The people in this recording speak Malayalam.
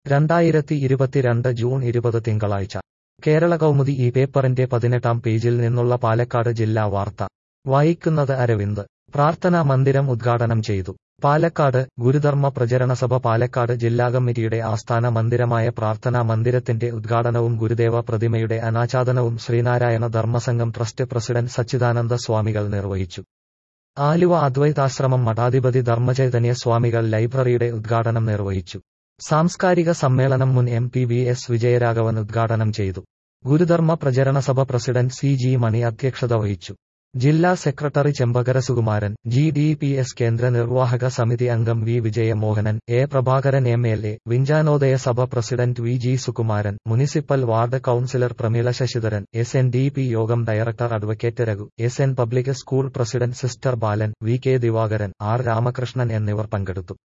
രണ്ടായിരത്തി ഇരുപത്തിരണ്ട് ജൂൺ ഇരുപത് തിങ്കളാഴ്ച കേരള കൗമുദി ഈ പേപ്പറിന്റെ പതിനെട്ടാം പേജിൽ നിന്നുള്ള പാലക്കാട് ജില്ലാ വാർത്ത വായിക്കുന്നത് അരവിന്ദ് പ്രാർത്ഥനാ മന്ദിരം ഉദ്ഘാടനം ചെയ്തു പാലക്കാട് ഗുരുധർമ്മ പ്രചരണസഭ പാലക്കാട് ജില്ലാ കമ്മിറ്റിയുടെ ആസ്ഥാന മന്ദിരമായ പ്രാർത്ഥനാ മന്ദിരത്തിന്റെ ഉദ്ഘാടനവും ഗുരുദേവ പ്രതിമയുടെ അനാച്ഛാദനവും ശ്രീനാരായണ ധർമ്മസംഘം ട്രസ്റ്റ് പ്രസിഡന്റ് സച്ചിദാനന്ദ സ്വാമികൾ നിർവഹിച്ചു ആലുവ അദ്വൈതാശ്രമം മഠാധിപതി ധർമ്മചൈതന്യ സ്വാമികൾ ലൈബ്രറിയുടെ ഉദ്ഘാടനം നിർവഹിച്ചു സാംസ്കാരിക സമ്മേളനം മുൻ M P V S Vijayaraghavan ഉദ്ഘാടനം ചെയ്തു Gurudharma Pracharanasabha president C G Mani അധ്യക്ഷത വഹിച്ചു ജില്ലാ secretary Chembakara Sukumaran G D P S കേന്ദ്ര നിർവാഹക സമിതി അംഗം V Vijayamohanan A Prabhakaran M L A Vijnanodaya Sabha president V G Sukumaran municipal ward councillor Prameela Sasidharan S N D P Yogam director advocate Raghu S N public school president sister Balan V K Divakaran R Ramakrishnan എന്നിവർ പങ്കെടുത്തു